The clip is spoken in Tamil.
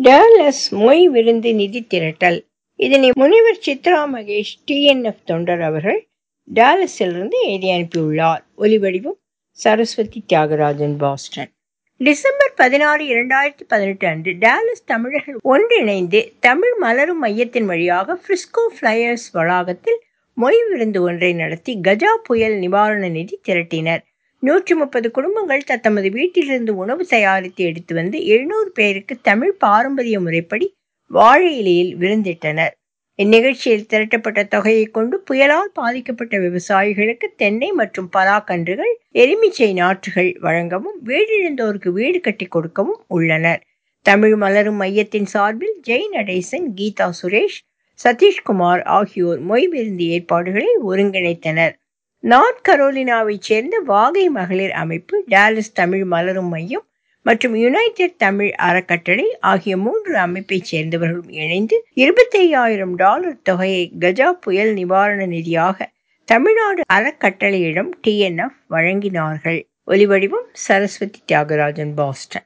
டேலஸ் மொய் விருந்து நிதி திரட்டல் இதனை முனைவர் சித்ரா மகேஷ் டிஎன்எஃப் தொண்டர் அவர்கள் டேலஸிலிருந்து எழுதி அனுப்பியுள்ளார் ஒலிவடிவம் சரஸ்வதி தியாகராஜன் பாஸ்டன் டிசம்பர் பதினாறு இரண்டாயிரத்தி பதினெட்டு அன்று டேலஸ் தமிழர்கள் ஒன்றிணைந்து தமிழ் மலரும் மையத்தின் வழியாக பிரிஸ்கோ ஃபிளையர்ஸ் வளாகத்தில் மொய் விருந்து ஒன்றை நடத்தி கஜா புயல் நிவாரண நிதி திரட்டினர் நூற்றி முப்பது குடும்பங்கள் தத்தமது வீட்டிலிருந்து உணவு தயாரித்து எடுத்து வந்து எழுநூறு பேருக்கு தமிழ் பாரம்பரிய முறைப்படி வாழை இலையில் விருந்திட்டனர் இந்நிகழ்ச்சியில் திரட்டப்பட்ட தொகையை கொண்டு புயலால் பாதிக்கப்பட்ட விவசாயிகளுக்கு தென்னை மற்றும் பலாக்கன்றுகள் எலுமிச்சை நாற்றுகள் வழங்கவும் வீடிழந்தோருக்கு வீடு கட்டி கொடுக்கவும் உள்ளனர் தமிழ் மலரும் மையத்தின் சார்பில் ஜெய் நடேசன் கீதா சுரேஷ் சதீஷ்குமார் ஆகியோர் மொய் விருந்து ஏற்பாடுகளை ஒருங்கிணைத்தனர் நார்த் கரோலினாவைச் சேர்ந்த வாகை மகளிர் அமைப்பு டாலஸ் தமிழ் மலரும் மையம் மற்றும் யுனைடெட் தமிழ் அறக்கட்டளை ஆகிய மூன்று அமைப்பைச் சேர்ந்தவர்களும் இணைந்து இருபத்தி ஐயாயிரம் டாலர் தொகையை கஜா புயல் நிவாரண நிதியாக தமிழ்நாடு அறக்கட்டளையிடம் டிஎன்எஃப் வழங்கினார்கள் ஒலிவடிவம் சரஸ்வதி தியாகராஜன் பாஸ்டன்